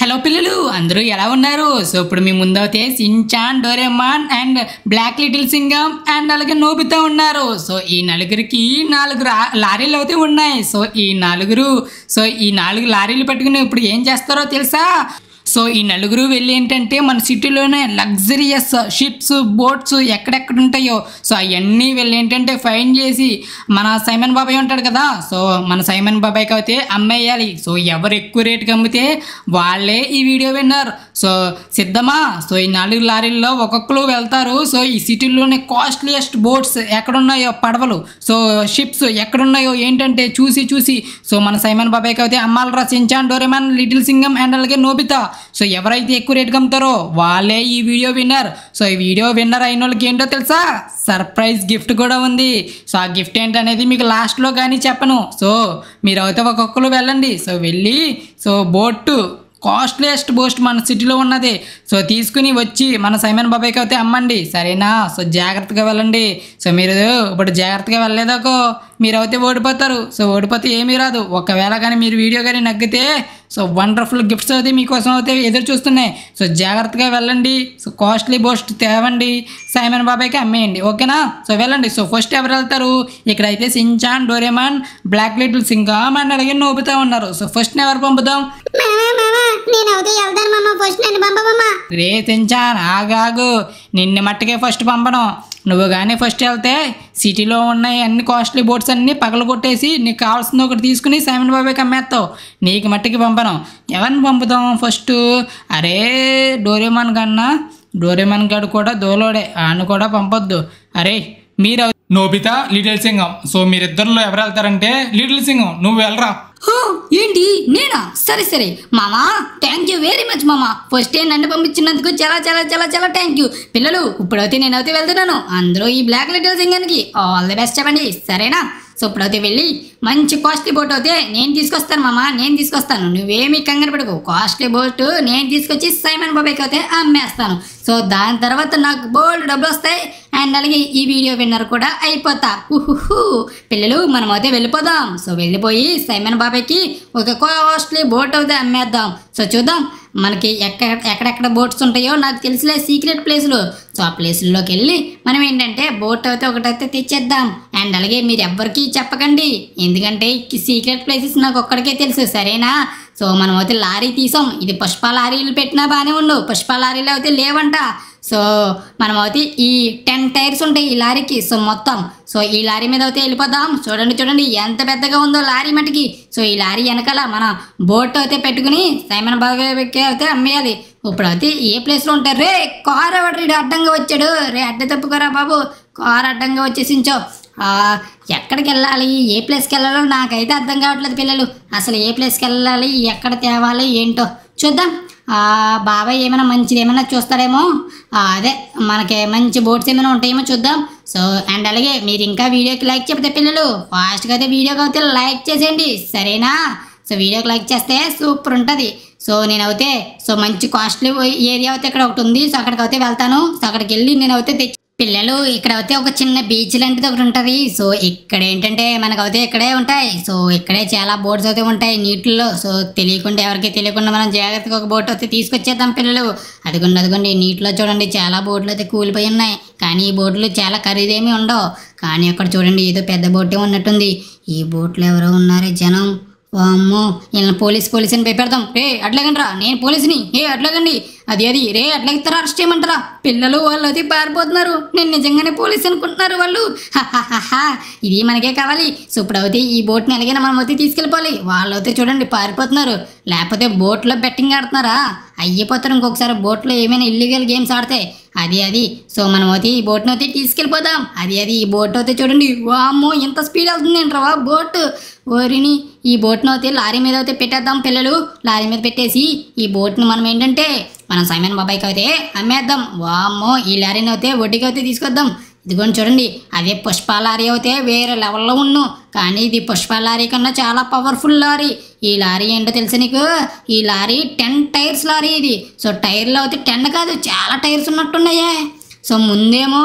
Hello పిల్లలు అందరూ ఎలా ఉన్నారు సో ఇప్పుడు మీ ముందైతే Shinchan Doraemon and black little Singham and అలాగే నోబితా ఉన్నారు సో ఈ నలుగురికి నాలుగు రా- లారీలు అయితే ఉన్నాయి సో ఈ నలుగురు సో ఈ నాలుగు లారీలు పట్టుకుని ఇప్పుడు ఏం చేస్తారో తెలుసా సో ఈ నలుగురు వెళ్ళి ఏంటంటే మన సిటీలోనే లగ్జరియస్ షిప్స్ బోట్స్ ఎక్కడెక్కడ ఉంటాయో సో అవన్నీ వెళ్ళి ఏంటంటే ఫైన్ చేసి మన సైమన్ బాబాయ్ ఉంటాడు కదా సో మన సైమన్ బాబాయ్కి అయితే అమ్మేయాలి సో ఎవరు ఎక్కువ రేటుకి అమ్మితే వాళ్ళే ఈ వీడియో విన్నారు సో సిద్ధమా సో ఈ నాలుగు లారీల్లో ఒక్కొక్కరు వెళ్తారు సో ఈ సిటీలోనే కాస్ట్లీయెస్ట్ బోట్స్ ఎక్కడున్నాయో పడవలు సో షిప్స్ ఎక్కడున్నాయో ఏంటంటే చూసి చూసి సో మన సైమన్ బాబాయ్కి అయితే అమ్మాలరా Shinchan Doraemon little Singham and అలాగే నోబితా సో ఎవరైతే ఎక్కువ రేటుకి అమ్ముతారో వాళ్ళే ఈ వీడియో విన్నర్ సో ఈ వీడియో విన్నర్ అయిన వాళ్ళకి ఏంటో తెలుసా సర్ప్రైజ్ గిఫ్ట్ కూడా ఉంది సో ఆ గిఫ్ట్ ఏంటనేది మీకు లాస్ట్లో కానీ చెప్పను సో మీరు అయితే ఒక్కొక్కరు వెళ్ళండి సో వెళ్ళి సో బోటు కాస్ట్లీయెస్ట్ బోస్ట్ మన సిటీలో ఉన్నది సో తీసుకుని వచ్చి మన సైమన్ బాబాయ్కి అయితే అమ్మండి సరేనా సో జాగ్రత్తగా వెళ్ళండి సో మీరు ఇప్పుడు జాగ్రత్తగా వెళ్ళలేదాకో మీరు అయితే ఓడిపోతారు సో ఓడిపోతే ఏమీ రాదు ఒకవేళ కానీ మీరు వీడియో కానీ నగ్గితే సో వండర్ఫుల్ గిఫ్ట్స్ అయితే మీకోసం అయితే ఎదురు చూస్తున్నాయి సో జాగ్రత్తగా వెళ్ళండి సో కాస్ట్లీ బోస్ట్ తేవండి సైమన్ బాబాయ్కి అమ్మేయండి ఓకేనా సో వెళ్ళండి సో ఫస్ట్ ఎవరు వెళ్తారు ఇక్కడైతే Shinchan Doraemon black little Singham అని అడిగి నోపుతా ఉన్నారు సో ఫస్ట్ ఎవరు పంపుదాం మామా మామా నేను అవుతే వెళ్తాను మామ ఫస్ట్ నన్ను పంపమమ్మా రే సించాన్ ఆగాగు నిన్ను మట్టుకే ఫస్ట్ పంపడం నువ్వు కానీ ఫస్ట్ వెళ్తే సిటీలో ఉన్నాయి అన్ని కాస్ట్లీ బోట్స్ అన్నీ పగల కొట్టేసి నీకు కావాల్సింది ఒకటి తీసుకుని సైమన్ బాబాయ్కి అమ్మేస్తావు నీకు మట్టికి పంపను ఎవరిని పంపుతాం ఫస్ట్ అరే డోరేమాన్ కన్నా డోరేమాన్ గాడు కూడా దోలోడే ఆయన కూడా పంపొద్దు అరే మీరు నోబితా లిటిల్ సింగం సో మీరిద్దరిలో ఎవరు వెళ్తారంటే లిటిల్ సింగం నువ్వు వెళ్ళరా హో, ఏంటి నేనా సరే సరే మామా థ్యాంక్ యూ వెరీ మచ్ మామా ఫస్ట్ ఏ నన్ను పంపించినందుకు చాలా చాలా చాలా చాలా థ్యాంక్ యూ పిల్లలు ఇప్పుడైతే నేనైతే వెళ్తున్నాను అందరూ ఈ బ్లాక్ లిటిల్ సింగన్కి ఆల్ ది బెస్ట్ చెప్పండి సరేనా సో ఇప్పుడైతే వెళ్ళి మంచి కాస్ట్లీ బోట్ అయితే నేను తీసుకొస్తాను మామా నేను తీసుకొస్తాను నువ్వేమీ కంగారు పడకు కాస్ట్లీ బోట్ నేను తీసుకొచ్చి సైమన్ బాబాయ్కి అయితే అమ్మేస్తాను సో దాని తర్వాత నాకు బోల్డ్ డబ్బులు వస్తాయి అండ్ అలాగే ఈ వీడియో విన్నర్ కూడా అయిపోతా ఉహుహు పిల్లలు మనం అయితే వెళ్ళిపోదాం సో వెళ్ళిపోయి సైమన్ బాబాయ్కి ఒక కాస్ట్లీ బోట్ అయితే అమ్మేద్దాం సో చూద్దాం మనకి ఎక్కడ ఎక్కడెక్కడ బోట్స్ ఉంటాయో నాకు తెలిసిలే సీక్రెట్ ప్లేసులు సో ఆ ప్లేసుల్లోకి వెళ్ళి మనం ఏంటంటే బోట్ అయితే ఒకటైతే తెచ్చేద్దాం అండ్ అలాగే మీరు ఎవ్వరికీ చెప్పకండి ఎందుకంటే ఈ సీక్రెట్ ప్లేసెస్ నాకు ఒక్కడికే తెలుసు సరేనా సో మనం అయితే లారీ తీసాం ఇది పుష్ప లారీలు పెట్టినా బాగానే ఉండు పుష్ప లారీలు అయితే లేవంట సో మనం అయితే ఈ టెన్ టైర్స్ ఉంటాయి ఈ లారీకి సో మొత్తం సో ఈ లారీ మీద అయితే వెళ్ళిపోదాం చూడండి చూడండి ఎంత పెద్దగా ఉందో లారీ మటుకి సో ఈ లారీ వెనకాల మన బోట్ అయితే పెట్టుకుని సైమన్ బాబాయ్కి అయితే అమ్మేయాలి ఇప్పుడు అయితే ఏ ప్లేస్లో ఉంటారు రే కార్ ఎవడు అడ్డంగా వచ్చాడు రే అడ్డ తప్పుకోరా బాబు కార్ అడ్డంగా వచ్చేసించో ఆ, ఎక్కడికి వెళ్ళాలి ఏ ప్లేస్కి వెళ్ళాలో నాకైతే అర్థం కావట్లేదు పిల్లలు అసలు ఏ ప్లేస్కి వెళ్ళాలి ఎక్కడ తేవాలి ఏంటో చూద్దాం ఆ, బాబాయ్ ఏమైనా మంచిది ఏమైనా చూస్తాడేమో ఆ, అదే మనకి మంచి బోట్స్ ఏమైనా ఉంటాయేమో చూద్దాం సో అండ్ అలాగే మీరు ఇంకా వీడియోకి లైక్ చెప్తే పిల్లలు ఫాస్ట్గా అయితే వీడియోకి అయితే లైక్ చేసేయండి సరేనా సో వీడియోకి లైక్ చేస్తే సూపర్ ఉంటుంది సో నేనైతే సో మంచి కాస్ట్లీ ఏరియా అయితే ఇక్కడ ఒకటి ఉంది సో అక్కడికి అయితే వెళ్తాను సో అక్కడికి వెళ్ళి నేనైతే తెచ్చి పిల్లలు ఇక్కడ అయితే ఒక చిన్న బీచ్ లాంటిది ఒకటి ఉంటుంది సో ఇక్కడ ఏంటంటే మనకైతే ఇక్కడే ఉంటాయి సో ఇక్కడే చాలా బోట్స్ అయితే ఉంటాయి నీటిలో సో తెలియకుండా ఎవరికి తెలియకుండా మనం జాగ్రత్తగా ఒక బోట్ అయితే తీసుకొచ్చేద్దాం పిల్లలు అదిగోండి అదిగోండి నీటిలో చూడండి చాలా బోట్లు అయితే కూలిపోయి ఉన్నాయి కానీ ఈ బోట్లు చాలా ఖరీదేమీ ఉండవు కానీ అక్కడ చూడండి ఏదో పెద్ద బోటే ఉన్నట్టుంది ఈ బోట్లో ఎవరో ఉన్నారే జనం వామ్మో వీళ్ళని పోలీస్ పోలీస్ అని పెడతాం రే అట్లాగండి రా నేను పోలీసుని ఏ అట్లాగండి అది అది రే అట్లాగిస్తారా అరెస్ట్ చేయమంటారా పిల్లలు వాళ్ళు అది పారిపోతున్నారు నేను నిజంగానే పోలీస్ అనుకుంటున్నారు వాళ్ళు హాహాహాహా. ఇది మనకే కావాలి సో ఇప్పుడు అయితే ఈ బోట్ని ఎలాగైనా మనం అయితే తీసుకెళ్ళిపోవాలి వాళ్ళు అయితే చూడండి పారిపోతున్నారు లేకపోతే బోట్లో బెట్టింగ్ ఆడుతున్నారా అయ్యిపోతారు ఇంకొకసారి బోట్లో ఏమైనా ఇల్లీగల్ గేమ్స్ ఆడితే అది అది సో మనం అయితే ఈ బోట్ని అయితే తీసుకెళ్ళిపోదాం అది అది ఈ బోట్ అయితే చూడండి వామ్మో ఎంత స్పీడ్ వెళ్తుంది ఏంట్రా బోట్ ఓరిని ఈ బోట్ను అయితే లారీ మీద అయితే పెట్టేద్దాం పిల్లలు లారీ మీద పెట్టేసి ఈ బోట్ని మనం ఏంటంటే మనం సైమన్ బాబాయ్కి అయితే అమ్మేద్దాం వామ్మో ఈ లారీని అయితే వడ్డీకి అయితే తీసుకొద్దాం ఇదిగోండి చూడండి అదే పుష్ప లారీ అయితే వేరే లెవెల్లో ఉన్ను కానీ ఇది పుష్ప లారీ కన్నా చాలా పవర్ఫుల్ లారీ ఈ లారీ ఏంటో తెలుసా నీకు ఈ లారీ టెన్ టైర్స్ లారీ ఇది సో టైర్లో అయితే టెన్ కాదు చాలా టైర్స్ ఉన్నట్టున్నాయే సో ముందేమో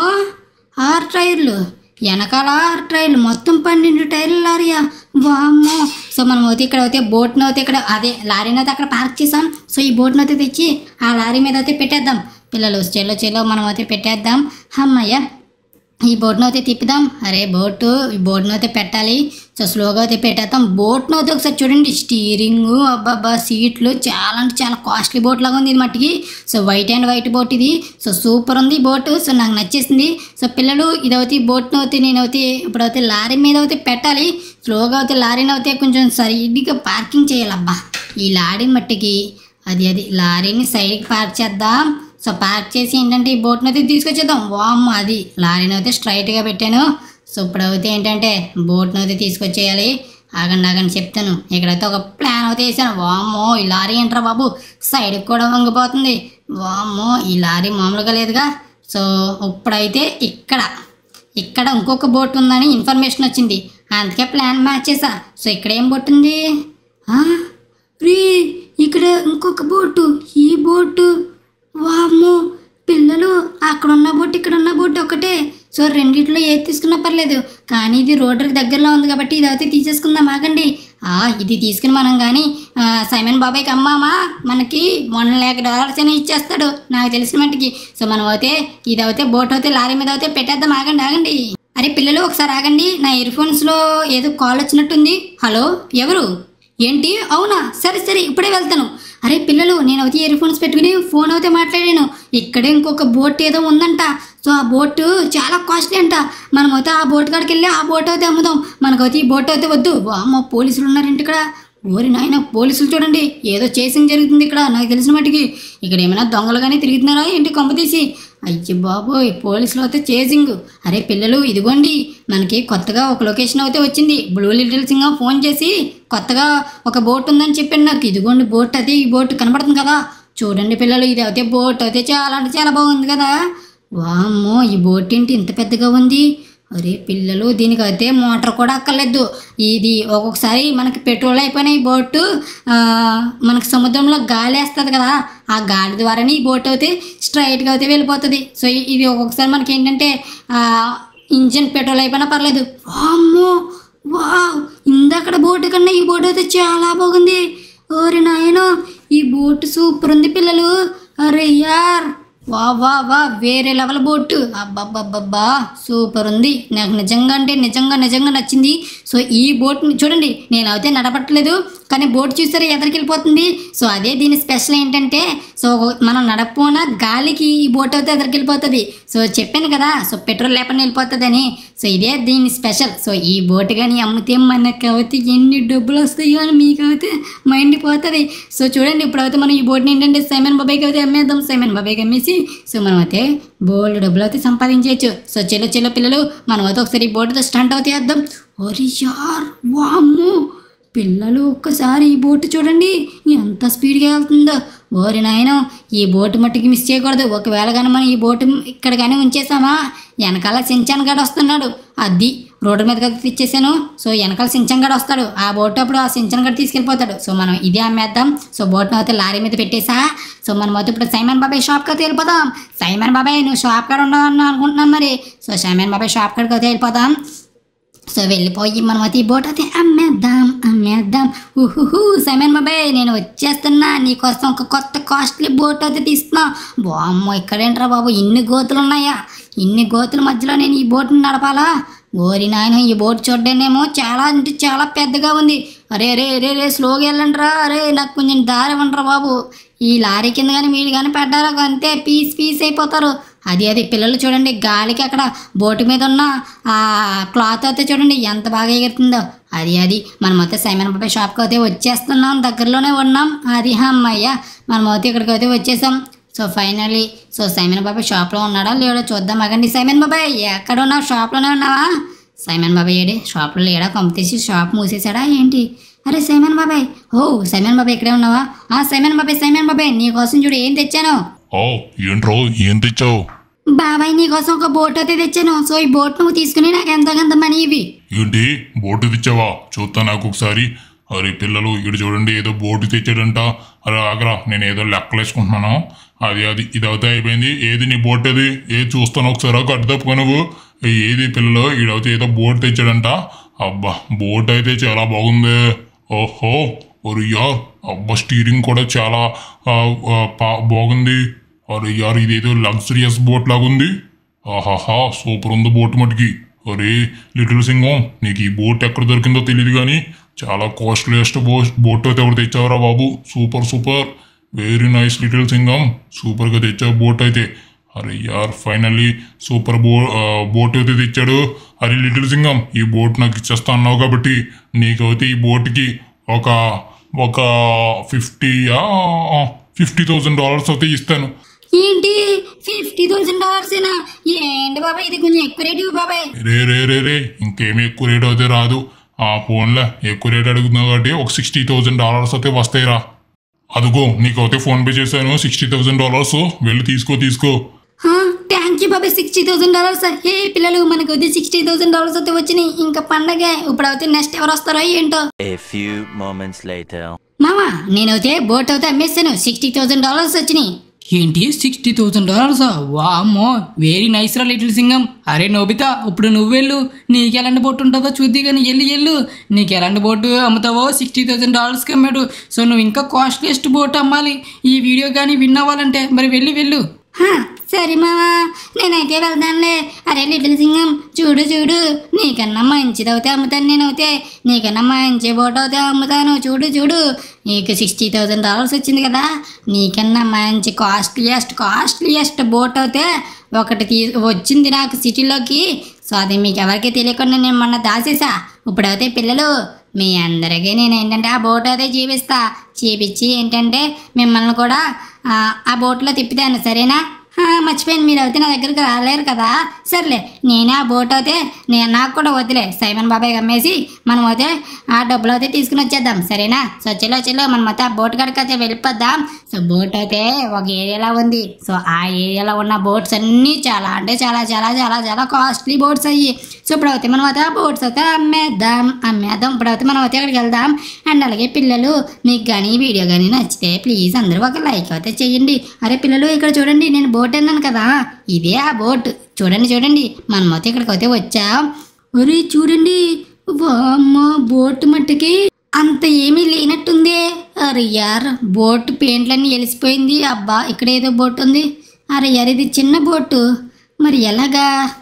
ఆరు టైర్లు వెనకాల ఆరు టైర్లు మొత్తం పన్నెండు టైర్లు లారీయా వామ్మో సో మనం అయితే ఇక్కడ అయితే బోట్ని అయితే ఇక్కడ అదే లారీని అయితే అక్కడ పార్క్ చేసాం సో సో ఈ బోట్ను అయితే తెచ్చి ఆ లారీ మీద అయితే పెట్టేద్దాం పిల్లలు చెల్లో చెల్లో మనం అయితే పెట్టేద్దాం అమ్మయ్య ఈ బోట్ను అయితే తిప్పుదాం అరే బోటు ఈ బోట్ను అయితే పెట్టాలి సో స్లోగా అయితే పెట్టేద్దాం బోట్ను అయితే ఒకసారి చూడండి స్టీరింగ్ అబ్బాబ్బా సీట్లు చాలా అంటే చాలా కాస్ట్లీ బోట్ లాగా ఉంది ఇది మట్టికి so white and white boat ఇది సో సూపర్ ఉంది ఈ బోట్ సో నాకు నచ్చేసింది సో పిల్లలు ఇదైతే ఈ బోట్ను అయితే నేను అయితే ఇప్పుడైతే లారీ మీద అయితే పెట్టాలి స్లోగా అయితే లారీని అయితే కొంచెం సరిగ్గా పార్కింగ్ చేయాలబ్బా ఈ లారీ మట్టికి అది అది లారీని సైడ్కి పార్క్ చేద్దాం సో పార్క్ చేసి ఏంటంటే ఈ బోట్ని అయితే తీసుకొచ్చేద్దాం వామ్ అది లారీని అయితే స్ట్రైట్గా పెట్టాను సో ఇప్పుడు అయితే ఏంటంటే బోట్ని అయితే తీసుకొచ్చేయాలి ఆగండి ఆగండి చెప్తాను ఇక్కడైతే ఒక ప్లాన్ అయితే వేసాను వామ్మో ఈ లారీ ఏంట్రా బాబు సైడ్కి కూడా వంగిపోతుంది వామ్మో ఈ లారీ మామూలుగా లేదుగా సో ఇప్పుడైతే ఇక్కడ ఇక్కడ ఇంకొక బోట్ ఉందని ఇన్ఫర్మేషన్ వచ్చింది అందుకే ప్లాన్ మ్యాచ్ చేసా సో ఇక్కడ ఏం బోట్ ఉంది ఆ? రీ ఇక్కడ ఇంకొక బోటు ఈ బోటు వామ్మో పిల్లలు అక్కడ ఉన్న బోట్ ఇక్కడ ఉన్న బోట్ ఒకటే సో రెండిట్లో ఏది తీసుకున్నా పర్లేదు కానీ ఇది రోడ్డుకి దగ్గరలో ఉంది కాబట్టి ఇది అయితే తీసేసుకుందాం ఆగండి ఆ, ఇది తీసుకుని మనం కానీ ఆ, సైమన్ బాబాయ్కి అమ్మామా మనకి వన్ ల్యాక్ డాలర్స్ అని ఇచ్చేస్తాడు నాకు తెలిసిన మట్టుకి సో మనం అయితే ఇది అయితే బోట్ అయితే లారీ మీద అయితే పెట్టేద్దాం ఆగండి ఆగండి అరే పిల్లలు ఒకసారి ఆగండి నా ఇయర్ ఫోన్స్లో ఏదో కాల్ వచ్చినట్టుంది హలో ఎవరు ఏంటి అవునా సరే సరే ఇప్పుడే వెళ్తాను అరే పిల్లలు నేను అయితే ఇయర్ ఫోన్స్ పెట్టుకుని ఫోన్ అయితే మాట్లాడాను ఇక్కడే ఇంకొక బోట్ ఏదో ఉందంట సో ఆ బోట్ చాలా కాస్ట్లీ అంట మనం అయితే ఆ బోట్ కాడికి వెళ్ళి ఆ బోట్ అయితే అమ్ముదాం మనకైతే ఈ బోట్ అయితే వద్దు అమ్మ పోలీసులు ఉన్నారేంటి ఇక్కడ ఓరి నాయన పోలీసులు చూడండి ఏదో చేసింగ్ జరుగుతుంది ఇక్కడ నాకు తెలిసిన మట్టుకి ఇక్కడ ఏమైనా దొంగలు కానీ తిరుగుతున్నారా ఏంటి కొంప తీసి అయ్యి బాబోయ్ పోలీసులు అయితే చేసింగ్ అరే పిల్లలు ఇదిగోండి మనకి కొత్తగా ఒక లొకేషన్ అయితే వచ్చింది బ్లూ లిటిల్ సింగ్ ఫోన్ చేసి కొత్తగా ఒక బోట్ ఉందని చెప్పాను నాకు ఇదిగోండి బోట్ అది ఈ బోట్ కనబడుతుంది కదా చూడండి పిల్లలు ఇది అయితే బోట్ అయితే చాలా అంటే చాలా బాగుంది కదా వామ్మో ఈ బోట్ ఏంటి ఇంత పెద్దగా ఉంది అరే పిల్లలు దీనికి అయితే మోటార్ కూడా అక్కర్లేదు ఇది ఒక్కొక్కసారి మనకి పెట్రోల్ అయిపోయిన ఈ బోటు ఆ, మనకి సముద్రంలో గాలి వేస్తుంది కదా ఆ గాలి ద్వారానే ఈ బోట్ అయితే స్ట్రైట్గా అయితే వెళ్ళిపోతుంది సో ఇ- ఇది ఒక్కొక్కసారి మనకి ఏంటంటే ఆ, ఇంజిన్ పెట్రోల్ అయిపోయినా పర్లేదు వామ్మో వావ్ ఇందక్కడ బోటు కన్నా ఈ బోట్ అయితే చాలా బాగుంది ఓరి నాయనో ఈ బోట్ సూపర్ ఉంది పిల్లలు అరే యార్ వా వా వా వేరే లెవెల్ బోట్ అబ్బబ్బబ్బబ్బా సూపర్ ఉంది నాకు నిజంగా అంటే నిజంగా నిజంగా నచ్చింది సో ఈ బోట్ చూడండి నేను అయితే నడపట్లేదు కానీ బోట్ చూసారా ఎదరికి వెళ్ళిపోతుంది సో అదే దీని స్పెషల్ ఏంటంటే సో మనం నడపోన గాలికి ఈ బోట్ అయితే ఎదరికి వెళ్ళిపోతుంది సో చెప్పాను కదా సో పెట్రోల్ లేకుండా వెళ్ళిపోతుందని సో ఇదే దీని స్పెషల్ సో ఈ బోట్ కానీ అమ్మితే మనకు అయితే ఎన్ని డబ్బులు వస్తాయో అని మీకు అయితే మైండ్ పోతుంది సో చూడండి ఇప్పుడైతే మనం ఈ బోట్ని ఏంటంటే సైమన్ బాబాయ్కి అయితే అమ్మేద్దాం సైమన్ బాబాయ్కి అమ్మేసి సో మనం అయితే బోల్డ్ డబ్బులు అయితే సంపాదించవచ్చు సో చిన్న చిన్న పిల్లలు మనం అయితే ఒకసారి ఈ బోటుతో స్టంట్ అవుతే వేద్దాం ఒరి యార్ వామ్మో పిల్లలు ఒక్కసారి ఈ బోటు చూడండి ఎంత స్పీడ్గా వెళ్తుందో ఓరి నాయన ఈ బోటు మట్టుకి మిస్ చేయకూడదు ఒకవేళ కానీ మనం ఈ బోటు ఇక్కడ కానీ ఉంచేసామా వెనకాల సించాన్ గడ వస్తున్నాడు అది రోడ్డు మీద కదా తెచ్చేసాను సో వెనకాల సించన్ గడ వస్తాడు ఆ బోటు అప్పుడు ఆ సించన్ గడ తీసుకెళ్ళిపోతాడు సో మనం ఇదే అమ్మేద్దాం సో బోట్ను అయితే లారీ మీద పెట్టేసా సో మనం అయితే ఇప్పుడు సైమన్ బాబాయ్ షాప్కి అయితే వెళ్ళిపోదాం సైమన్ బాబాయ్ నువ్వు షాప్ కాడ ఉన్నావు అనుకుంటున్నాను మరి సో సైమన్ బాబాయ్ షాప్ కాడికి అయితే వెళ్ళిపోదాం సో వెళ్ళిపోయి మనం అయితే ఈ బోట్ అయితే అమ్మేద్దాం అమ్మేద్దాం ఊహుహు సమీర్ బాబాయ్ నేను వచ్చేస్తున్నా నీకోసం ఒక కొత్త కాస్ట్లీ బోట్ అయితే తీస్తున్నా బామ్మో ఇక్కడేంట్రా బాబు ఇన్ని గోతులు ఉన్నాయా ఇన్ని గోతుల మధ్యలో నేను ఈ బోట్ని నడపాలా ఓరి నాయన ఈ బోట్ చూడ్డానేమో చాలా అంటే చాలా పెద్దగా ఉంది అరే రే రే రే స్లోగా వెళ్ళండి రా అరే నాకు కొంచెం దారి ఇవ్వండిరా బాబు ఈ లారీ కింద కానీ మీరు కానీ పడ్డారో అంతే పీస్ పీస్ అయిపోతారు అది అది పిల్లలు చూడండి గాలికి అక్కడ బోటు మీద ఉన్న ఆ క్లాత్ అయితే చూడండి ఎంత బాగా ఎగురుతుందో అది అది మనం అయితే సైమన్ బాబాయ్ షాప్కి అయితే వచ్చేస్తున్నాం దగ్గరలోనే ఉన్నాం అది అమ్మయ్య మనం అయితే ఇక్కడికి అయితే వచ్చేసాం సో ఫైనల్లీ సో సైమన్ బాబాయ్ షాప్లో ఉన్నాడా లేడో చూద్దాం అగండి సైమన్ బాబాయ్ ఎక్కడ ఉన్నావు షాప్లోనే ఉన్నావా సైమన్ బాబాయ్ ఏడి షాప్లో లేడా కంపెతీసి షాప్ మూసేసాడా ఏంటి అరే సైమన్ బాబాయ్ ఓ సైమన్ బాబాయ్ ఇక్కడే ఉన్నావా ఆ సైమన్ బాబాయ్ సైమన్ బాబాయ్ నీ కోసం చూడు ఏం తెచ్చాను ఓ ఏంట్రో ఏం తెచ్చావు బాబాయ్ నీ కోసం ఒక బోట్ అయితే తెచ్చాను సో ఈ బోట్ నువ్వు తీసుకుని నాకు ఎంత కొంత మనీ ఇవి ఏంటి బోటు తెచ్చావా చూస్తా నాకు ఒకసారి అరే పిల్లలు ఇక్కడ చూడండి ఏదో బోటు తెచ్చాడంట అరే ఆగరా నేను ఏదో లెక్కలేసుకుంటున్నాను అది అది ఇది అవుతా అయిపోయింది ఏది నీ బోట్ అది ఏది చూస్తాను ఒకసారి కట్టు తప్పుకో నువ్వు ఏది పిల్లలు ఈడవుతే ఏదో బోట్ తెచ్చాడంట అబ్బా బోట్ అయితే చాలా బాగుంది ఓహో అరే యార్ అబ్బా స్టీరింగ్ కూడా చాలా ఆ, ఆ, పా- బాగుంది అరే యార్ ఇదేదో లగ్జరియస్ బోట్ లాగా ఉంది ఆహాహా సూపర్ ఉంది బోట్ మటుకి అరే లిటిల్ సింగం నీకు ఈ బోట్ ఎక్కడ దొరికిందో తెలియదు కానీ చాలా కాస్ట్లీయెస్ట్ బో బోట్ అయితే ఎవరు తెచ్చావురా బాబు super super very nice little Singham సూపర్గా తెచ్చావు బోట్ అయితే అరే యార్ ఫైనల్లీ సూపర్ బో ఆ, బోట్ అయితే తెచ్చాడు అరే లిటిల్ సింగం ఈ బోట్ నాకు ఇచ్చేస్తా అన్నావు కాబట్టి నీకైతే ఈ బోట్కి ఒక ఒక ఫిఫ్టీ ఫిఫ్టీ థౌసండ్ డాలర్స్ అయితే ఇస్తాను ఏంటి ఫిఫ్టీ థౌసండ్ డాలర్స్ ఏనా ఏంటి బాబాయ్ ఇది కొంచెం ఎక్కువ రేటు ఇవ్వు బాబాయ్ రే రే రే రే ఇంకేమి ఎక్కువ రేట్ అయితే రాదు ఆ ఫోన్లో ఎక్కువ రేట్ అడుగుతున్నావు కాబట్టి ఒక సిక్స్టీ థౌసండ్ డాలర్స్ అయితే వస్తాయిరా అదిగో నీకైతే ఫోన్ పే చేశాను సిక్స్టీ థౌసండ్ డాలర్స్ వెళ్ళి తీసుకో తీసుకో థ్యాంక్ యూ బాబాయ్ సిక్స్టీ థౌసండ్ డాలర్స్ ఏ పిల్లలు మనకు వచ్చి సిక్స్టీ థౌసండ్ డాలర్స్ అయితే వచ్చినాయి ఇంకా పండగ ఇప్పుడు అయితే నెక్స్ట్ ఎవరు వస్తారో ఏంటో A few moments later. మామా నేనైతే బోట్ అయితే అమ్మేస్తాను సిక్స్టీ థౌసండ్ డాలర్స్ వచ్చినాయి ఏంటి సిక్స్టీ థౌసండ్ డాలర్సా వామ్మో వెరీ నైస్ రా లిటిల్ సింగం అరే నోబితా ఇప్పుడు నువ్వు వెళ్ళు నీకు ఎలాంటి బోట్ ఉంటుందో చూద్ది కానీ వెళ్ళి వెళ్ళు నీకు ఎలాంటి బోటు అమ్ముతావో సిక్స్టీ థౌసండ్ డాలర్స్కి అమ్మాడు సో నువ్వు ఇంకా కాస్ట్లీయెస్ట్ బోట్ అమ్మాలి ఈ వీడియో కానీ విన్ అవ్వాలంటే మరి వెళ్ళి వెళ్ళు హా, సరే మామా నేనైతే వెళ్తానులే అరే లిటిల్ సింగం చూడు చూడు నీకన్నా మంచిది అవుతే అమ్ముతాను నేనైతే నీకన్నా మంచి బోట్ అవుతే అమ్ముతాను చూడు చూడు నీకు సిక్స్టీ థౌసండ్ డాలర్స్ వచ్చింది కదా నీకన్నా మంచి కాస్ట్లీయెస్ట్ కాస్ట్లీయెస్ట్ బోట్ అయితే ఒకటి తీ వచ్చింది నాకు సిటీలోకి సో అది మీకు ఎవరికి తెలియకుండా నేను మొన్న దాసేసా ఇప్పుడైతే పిల్లలు మీ అందరికీ నేను ఏంటంటే ఆ బోట్ అయితే చూపిస్తా చూపించి ఏంటంటే మిమ్మల్ని కూడా ఆ, ఆ బోట్లో తిప్పుతాను సరేనా ఆ, మర్చిపోయాను మీరు అయితే నా దగ్గరికి రాలేరు కదా సర్లే నేనే ఆ బోట్ అయితే నేను నాకు కూడా వద్దులే సైమన్ బాబాయ్ అమ్మేసి మనం అయితే ఆ డబ్బులు అయితే తీసుకుని వచ్చేద్దాం సరేనా సో చెల్లో చెల్లో మనం అయితే ఆ బోట్ కాడికి అయితే వెళ్ళిపోద్దాం సో బోట్ అయితే ఒక ఏరియాలో ఉంది సో ఆ ఏరియాలో ఉన్న బోట్స్ అన్నీ చాలా అంటే చాలా చాలా చాలా చాలా కాస్ట్లీ బోట్స్ అయ్యి సో ఇప్పుడు అయితే మనం అయితే ఆ బోట్స్ అయితే అమ్మేద్దాం అమ్మేద్దాం ఇప్పుడు అయితే మనం అయితే అక్కడికి వెళ్దాం అండ్ అలాగే పిల్లలు మీకు కానీ ఈ వీడియో కానీ నచ్చితే ప్లీజ్ అందరూ ఒక లైక్ అయితే చేయండి అరే పిల్లలు ఇక్కడ చూడండి నేను బోట్ అన్నాను కదా ఇదే ఆ బోట్ చూడండి చూడండి మనం అయితే ఇక్కడికి అయితే వచ్చాం ఒరే చూడండి వామ్మ బోట్ మట్టుకి అంత ఏమీ లేనట్టుంది అరే యార్ బోట్ పెయింట్లన్నీ వెలిసిపోయింది అబ్బా ఇక్కడ ఏదో బోట్ ఉంది అరే యార్ ఇది చిన్న బోటు మరి ఎలాగా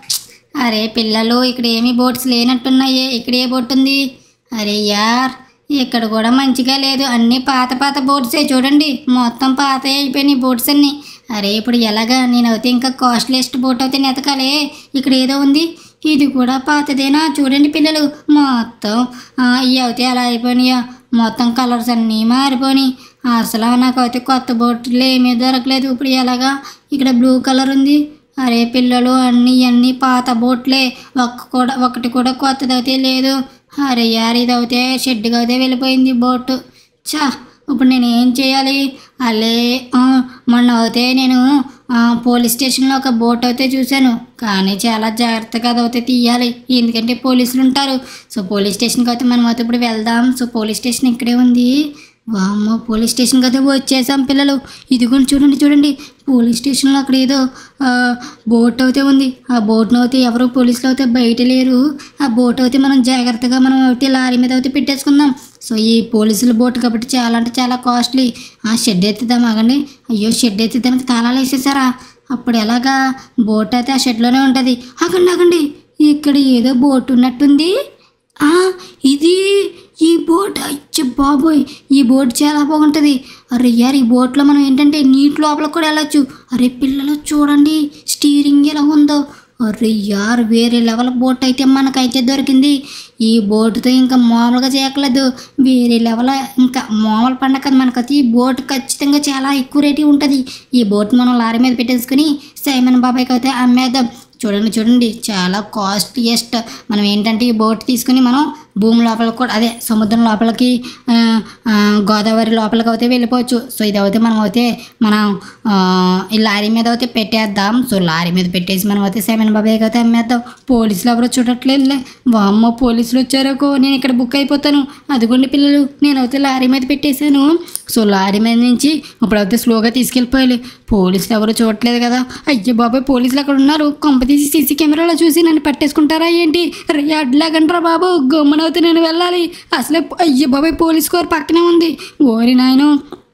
అరే పిల్లలు ఇక్కడ ఏమీ బోట్స్ లేనట్టున్నాయి ఇక్కడ ఏ బోట్ ఉంది అరే యార్ ఇక్కడ కూడా మంచిగా లేదు అన్నీ పాత పాత బోట్సే చూడండి మొత్తం పాత అయిపోయినాయి బోట్స్ అన్నీ అరే ఇప్పుడు ఎలాగా నేనైతే ఇంకా కాస్ట్లీయెస్ట్ బోట్ అయితే నెతకాలే ఇక్కడ ఏదో ఉంది ఇది కూడా పాతదేనా చూడండి పిల్లలు మొత్తం ఆ, ఇవి అయితే అలా అయిపోయినాయో మొత్తం కలర్స్ అన్నీ మారిపోయినాయి అసలు నాకైతే కొత్త బోట్లు ఏమీ దొరకలేదు ఇప్పుడు ఎలాగా ఇక్కడ బ్లూ కలర్ ఉంది అరే పిల్లలు అన్నీ అన్నీ పాత బోట్లే ఒక్క కూడా ఒకటి కూడా కొత్తది అయితే లేదు అరే యార్ ఇది అయితే షెడ్గా అయితే వెళ్ళిపోయింది బోటు చా ఇప్పుడు నేను ఏం చేయాలి అలే ఆ, మొన్న అయితే నేను ఆ, పోలీస్ స్టేషన్లో ఒక బోట్ అయితే చూశాను కానీ చాలా జాగ్రత్తగా అది అయితే తీయాలి ఎందుకంటే పోలీసులు ఉంటారు సో పోలీస్ స్టేషన్కి అయితే మనం అయితే ఇప్పుడు వెళ్దాం సో పోలీస్ స్టేషన్ ఇక్కడే ఉంది వామ్మో పోలీస్ స్టేషన్కి అయితే వచ్చేసాం పిల్లలు ఇది కూడా చూడండి చూడండి పోలీస్ స్టేషన్లో అక్కడ ఏదో ఆ, బోట్ అయితే ఉంది ఆ బోట్ను అయితే ఎవరు పోలీసులు అయితే బయట లేరు ఆ బోట్ అయితే మనం జాగ్రత్తగా మనం అయితే లారీ మీద అయితే పెట్టేసుకుందాం సో ఈ పోలీసుల బోట్ కాబట్టి చాలా అంటే చాలా కాస్ట్లీ ఆ షెడ్ ఎత్తుదాం ఆగండి అయ్యో షెడ్ ఎత్తిదానికి తాళాలు వేసేసారా అప్పుడు ఎలాగా బోట్ అయితే ఆ షెడ్లోనే ఉంటుంది ఆగండి ఆగండి ఇక్కడ ఏదో బోట్ ఉన్నట్టుంది ఆ, ఇది ఈ బోట్ అచ్చ బాబోయ్ ఈ బోట్ చాలా బాగుంటుంది అరే యార్ ఈ బోట్లో మనం ఏంటంటే నీటి లోపల కూడా వెళ్ళొచ్చు అరే పిల్లలు చూడండి స్టీరింగ్ ఎలా ఉందో అరే యార్ వేరే లెవెల్ బోట్ అయితే మనకైతే దొరికింది ఈ బోటుతో ఇంకా మామూలుగా చేయట్లేదు వేరే లెవెల్ ఇంకా మామూలు పండగ కదా మనకైతే ఈ బోట్ ఖచ్చితంగా చాలా ఎక్కువ రేటు ఉంటుంది ఈ బోట్ మనం లారీ మీద పెట్టేసుకుని సైమన్ బాబాయ్కి అయితే అమ్మేద్దాం చూడండి చూడండి చాలా కాస్ట్లీయెస్ట్ మనం ఏంటంటే ఈ బోట్ తీసుకుని మనం భూమి లోపల కూడా అదే సముద్రం లోపలికి ఆ, ఆ, గోదావరి లోపలికి అయితే వెళ్ళిపోవచ్చు సో ఇది అయితే మనం అయితే మనం ఆ, ఈ లారీ మీద అయితే పెట్టేద్దాం సో లారీ మీద పెట్టేసి మనం అయితే సెవెన్ బాబాయ్కి అయితే అమ్మేద్దాం పోలీసులు ఎవరో చూడట్లేదులే వామ్మో పోలీసులు వచ్చారకో నేను ఇక్కడ బుక్ అయిపోతాను అదిగోండి పిల్లలు నేనైతే లారీ మీద పెట్టేశాను సో లారీ మీద నుంచి ఇప్పుడైతే స్లోగా తీసుకెళ్ళిపోయాలి పోలీసులు ఎవరు చూడట్లేదు కదా అయ్యో బాబాయ్ పోలీసులు అక్కడ ఉన్నారు కొంప తీసి సీసీ కెమెరాలో చూసి నన్ను పట్టేసుకుంటారా ఏంటి అడ్లాగంటారా బాబు గమ్మున అవుతే నేను వెళ్ళాలి అసలే అయ్యో బాబాయ్ పోలీస్ కోర్ పక్కనే ఉంది ఓరి నాయను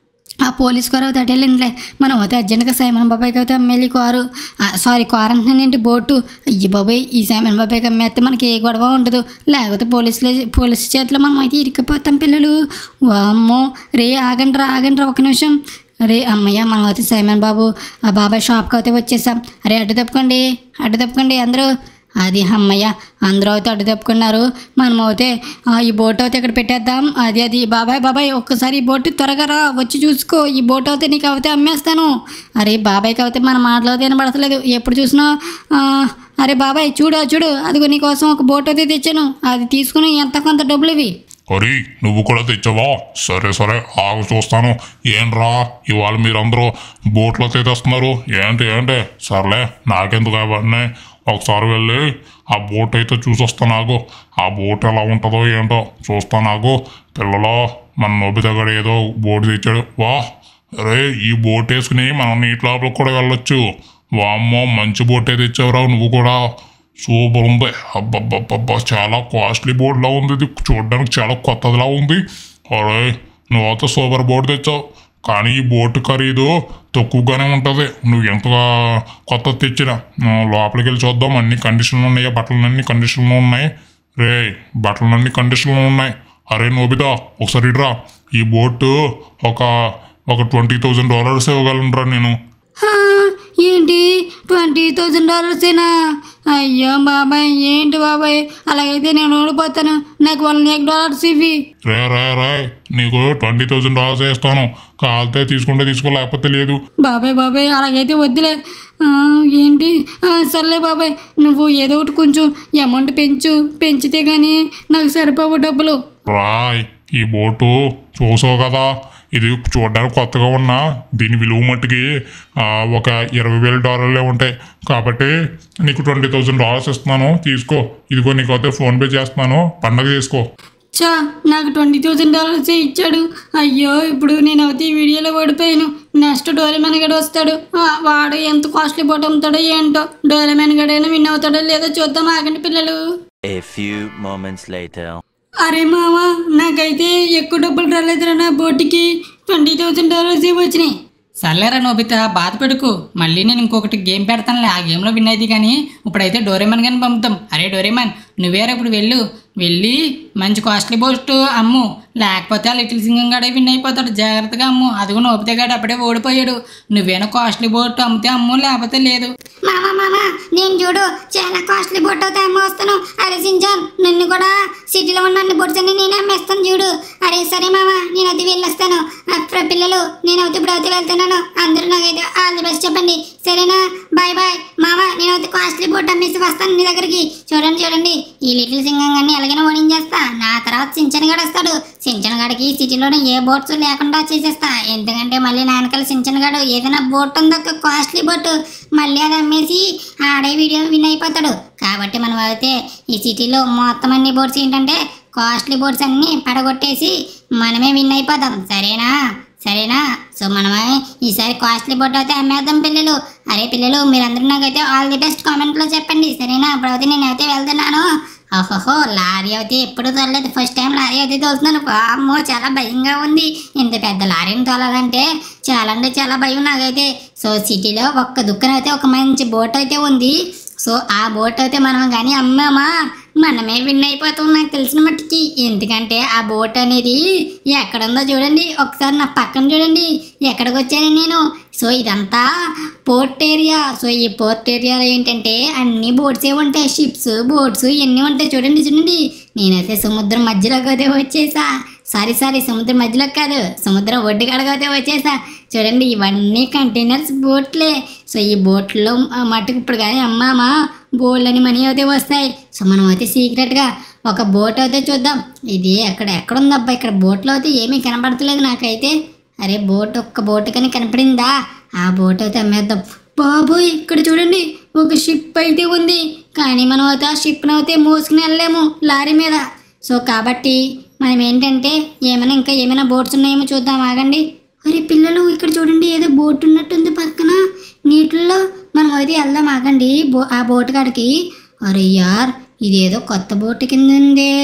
ఆ పోలీస్ కారు అయితే అటు వెళ్ళిందిలే మనం అయితే అర్జెంట్గా సైమన్ బాబాయ్కి అయితే అమ్మేలి కారు ఆ, సారీ కారు అంటున్నానండి బోటు అయ్యి బాబాయ్ ఈ సైమన్ బాబాయ్కి అమ్మేస్తే మనకి ఏ గొడవ ఉండదు లేకపోతే పోలీసులే పోలీసు చేతిలో మనం అయితే ఇరికిపోతాం పిల్లలు వామ్మో రే ఆగండి రా ఆగండి రా ఒక నిమిషం అరే అమ్మయ్య మనం అయితే సైమన్ బాబు ఆ బాబాయ్ షాప్కి అయితే వచ్చేసాం అరే అడ్డు తప్పుకోండి అడ్డు తప్పుకోండి అందరూ అది అమ్మయ్య అందరూ అయితే అడ్డు తప్పుకున్నారు మనం అయితే ఆ, ఈ బోట్ అయితే ఇక్కడ పెట్టేద్దాం అది అది బాబాయ్ బాబాయ్ ఒక్కసారి ఈ బోట్ త్వరగా రా వచ్చి చూసుకో ఈ బోట్ అయితే నీకు అయితే అమ్మేస్తాను అరే బాబాయ్కి అయితే మన మాటలో వినబడతలేదు ఎప్పుడు చూసినా ఆ, అరే బాబాయ్ చూడు చూడు అదిగో నీకోసం ఒక బోట్ అయితే తెచ్చాను అది తీసుకుని ఎంత కొంత డబ్బులు ఇవి అరే నువ్వు కూడా తెచ్చావా సరే సరే ఆగు చూస్తాను ఏంట్రా ఇవాళ మీరందరూ బోట్లో తెస్తున్నారు ఏంటి ఏంటి సర్లే నాకెందుకు అవన్నీ ఒకసారి వెళ్ళి ఆ బోట్ అయితే చూసొస్తా నాకు ఆ బోట్ ఎలా ఉంటుందో ఏంటో చూస్తా నాకు పిల్లలు మన నొబితగడు ఏదో బోట్ తెచ్చాడు వా అరే ఈ బోట్ వేసుకుని మనం నీటి లోపలికి కూడా వెళ్ళొచ్చు వామ్మో మంచి బోటే తెచ్చావురా నువ్వు కూడా సూపర్ ఉంది అబ్బబ్బబ్బబ్బా చాలా కాస్ట్లీ బోర్డులా ఉంది ఇది చూడడానికి చాలా కొత్తదిలా ఉంది అరే నువ్వైతే సూపర్ బోర్డు తెచ్చావు కానీ ఈ బోటు ఖరీదు తక్కువగానే ఉంటుంది నువ్వు ఎంతగా కొత్త తెచ్చినా నువ్వు లోపలికి వెళ్ళి చూద్దాం అన్ని కండిషన్లు ఉన్నాయి బట్టలు అన్ని కండిషన్లు ఉన్నాయి రే బట్టలు అన్ని కండిషన్లు ఉన్నాయి అరే నోబితా ఒకసారి ఇడ్రా ఈ బోటు ఒక ఒక ట్వంటీ థౌజండ్ డాలర్స్ ఇవ్వగలనురా నేను హా, ఏంటి ట్వంటీ థౌజండ్ డాలర్సేనా అయ్యో బాబాయ్ ఏంటి బాబాయ్ అలాగైతే నేను ఓడిపోతాను నాకు వన్ లాక్ డాలర్స్ ఇవి రే రే రే నీకు ట్వంటీ థౌజండ్ డాలర్స్ వేస్తాను కాలితే తీసుకుంటే తీసుకో లేకపోతే లేదు బాబాయ్ బాబాయ్ అలాగైతే వద్దులే ఆ, ఏంటి ఆ, సర్లే బాబాయ్ నువ్వు ఏదో ఒకటి కొంచెం అమౌంట్ పెంచు పెంచితే కానీ నాకు సరిపోవు డబ్బులు రాయ్ ఈ బోటు చూసావు కదా ఇది చూడడానికి కొత్తగా ఉన్నా దీని విలువ మట్టుకి ఆ, ఒక ఇరవై వేల డాలర్లే ఉంటాయి కాబట్టి నీకు ట్వంటీ థౌజండ్ డాలర్స్ ఇస్తున్నాను తీసుకో ఇదిగో నీకు అయితే ఫోన్పే చేస్తున్నాను పండగ చేసుకో చా నాకు ట్వంటీ థౌజండ్ డాలర్స్ ఇచ్చాడు అయ్యో ఇప్పుడు నేను అయితే ఈ వీడియోలో ఓడిపోయాను నెక్స్ట్ డోరేమెన్ గడు వస్తాడు ఆ, వాడు ఎంత కాస్ట్లీ బోట్ అమ్ముతాడో ఏంటో డోరేమెన్ గడైనా విన్ అవుతాడో లేదో చూద్దాం ఆగండి పిల్లలు A few moments later. అరే మామ నాకైతే ఎక్కువ డబ్బులు రాలేదురా నా బోటికి ట్వంటీ థౌజండ్ డాలర్స్ వచ్చినాయి సర్లేరా నోబిత బాధ పెడుకు మళ్ళీ నేను ఇంకొకటి గేమ్ పెడతానులే ఆ గేమ్లో విన్ అయింది కానీ ఇప్పుడైతే డోరేమన్ కానీ పంపుతాం అరే డోరేమన్ నువ్వేరా ఇప్పుడు వెళ్ళు వెళ్ళి మంచి కాస్ట్లీ బోస్ట్ అమ్ము లేకపోతే ఆ లిటిల్ సింగం గాడే విన్ అయిపోతాడు జాగ్రత్తగా అమ్ము అదిగో నోపితే గాడు అప్పుడే ఓడిపోయాడు నువ్వేనా కాస్ట్లీ బోట్ అమ్మితే అమ్ము లేకపోతే లేదు మామ మామ నేను చూడు చాలా కాస్ట్లీ బొట్టు అయితే అమ్మేస్తాను అరే సించాన్ నిన్ను కూడా సిటీలో ఉన్న అన్ని బొట్స్ అన్ని నేను అమ్మేస్తాను చూడు అరే సరే మామ నేను అది వెళ్ళొస్తాను అప్పుడు పిల్లలు నేను అయితే ఇప్పుడు అయితే వెళ్తున్నాను అందరూ నాకైతే ఆల్ ది బెస్ట్ చెప్పండి సరేనా బాయ్ బాయ్ మామ నేను అయితే కాస్ట్లీ బొట్టు అమ్మేసి వస్తాను నీ దగ్గరికి చూడండి చూడండి ఈ లిటిల్ సింగం గారిని ఎలాగైనా ఓడించేస్తా నా తర్వాత సించన్ గడు వస్తాడు సించన్ గడికి సిటీలోనే ఏ బోట్స్ లేకుండా చేసేస్తా ఎందుకంటే మళ్ళీ నా వెనకాల సించన్ గడు ఏదైనా బోట్ ఉందో ఒక కాస్ట్లీ బోట్ మళ్ళీ అది అమ్మేసి ఆడే వీడియో విన్ అయిపోతాడు కాబట్టి మనం అయితే ఈ సిటీలో మొత్తం అన్ని బోట్స్ ఏంటంటే కాస్ట్లీ బోట్స్ అన్ని పడగొట్టేసి మనమే విన్ అయిపోదాం సరేనా సరేనా సో మనమే ఈసారి కాస్ట్లీ బోట్ అయితే అమ్మేద్దాం పిల్లలు అరే పిల్లలు మీరందరూ నాకైతే ఆల్ ది బెస్ట్ కామెంట్లో చెప్పండి సరేనా అప్పుడైతే నేనైతే వెళ్తున్నాను ఓహోహో లారీ అయితే ఎప్పుడు తోలలేదు ఫస్ట్ టైం లారీ అయితే తోలుతున్నాను అమ్మో చాలా భయంగా ఉంది ఇంత పెద్ద లారీని తోలాలంటే చాలా అంటే చాలా భయం నాకైతే సో సిటీలో ఒక్క దుక్కన అయితే ఒక మంచి బోట్ అయితే ఉంది సో ఆ బోట్ అయితే మనం కానీ అమ్మామా మనమే విన్ అయిపోతాం నాకు తెలిసిన మట్టుకి ఎందుకంటే ఆ బోట్ అనేది ఎక్కడుందో చూడండి ఒకసారి నా పక్కన చూడండి ఎక్కడికి వచ్చాను నేను సో ఇదంతా పోర్ట్ ఏరియా సో ఈ పోర్ట్ ఏరియాలో ఏంటంటే అన్ని బోట్సే ఉంటాయి షిప్స్ బోట్స్ ఇవన్నీ ఉంటాయి చూడండి చూడండి నేనైతే సముద్రం మధ్యలోకి అయితే వచ్చేసా సారీ సారీ సముద్రం మధ్యలోకి కాదు సముద్రం ఒడ్డు కడగైతే వచ్చేసా చూడండి ఇవన్నీ కంటైనర్స్ బోట్లే సో ఈ బోట్లో మట్టుకు ఇప్పుడు కానీ అమ్మామా బోల్డ్ అని మనీ అయితే వస్తాయి సో మనం అయితే సీక్రెట్గా ఒక బోట్ అయితే చూద్దాం ఇది అక్కడ ఎక్కడ ఉందబ్బా ఇక్కడ బోట్లో అయితే ఏమీ కనబడతలేదు నాకైతే అరే బోట్ ఒక్క బోట్ కానీ కనపడిందా ఆ బోట్ అయితే అమ్మేద్దాం బాబోయ్ ఇక్కడ చూడండి ఒక షిప్ అయితే ఉంది కానీ మనం అయితే ఆ షిప్ను అయితే మోసుకుని వెళ్ళలేము లారీ మీద సో కాబట్టి మనం ఏంటంటే ఏమైనా ఇంకా ఏమైనా బోట్స్ ఉన్నాయేమో చూద్దాం ఆగండి అరే పిల్లలు ఇక్కడ చూడండి ఏదో బోట్ ఉన్నట్టుంది పక్కన నీటిల్లో మనం అయితే వెళ్దాం ఆగండి బో ఆ బోట్ కాడికి అరే యార్ ఇదేదో కొత్త బోట్ కింద ఉంది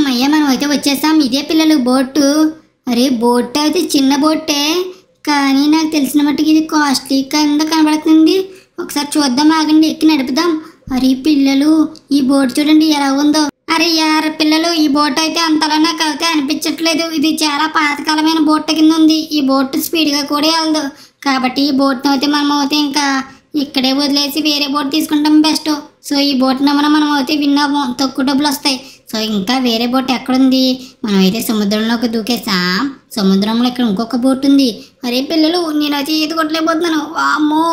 అమ్మయ్య మనం అయితే వచ్చేసాం ఇదే పిల్లలు బోటు అరే బోట్ అయితే చిన్న బోటే కానీ నాకు తెలిసిన మట్టుకు ఇది కాస్ట్లీ కింద కనబడుతుంది ఒకసారి చూద్దాం ఆగండి ఎక్కి నడుపుదాం అరే పిల్లలు ఈ బోట్ చూడండి ఎలా ఉందో అరే యార పిల్లలు ఈ బోట్ అయితే అంతలా నాకు అయితే అనిపించట్లేదు ఇది చాలా పాతకాలమైన బోట్ కింద ఉంది ఈ బోట్ స్పీడ్గా కూడా వెళ్ళదు కాబట్టి ఈ బోట్ను అయితే మనం అయితే ఇంకా ఇక్కడే వదిలేసి వేరే బోట్ తీసుకుంటాం బెస్ట్ సో ఈ బోట్ మనం మనం అయితే విన్నాము తక్కువ డబ్బులు వస్తాయి సో ఇంకా వేరే బోట్ ఎక్కడుంది మనం అయితే సముద్రంలోకి దూకేసాం సముద్రంలో ఇక్కడ ఇంకొక బోట్ ఉంది అరే పిల్లలు నేను అయితే ఈత కొట్టలేకపోతున్నాను వామ్మో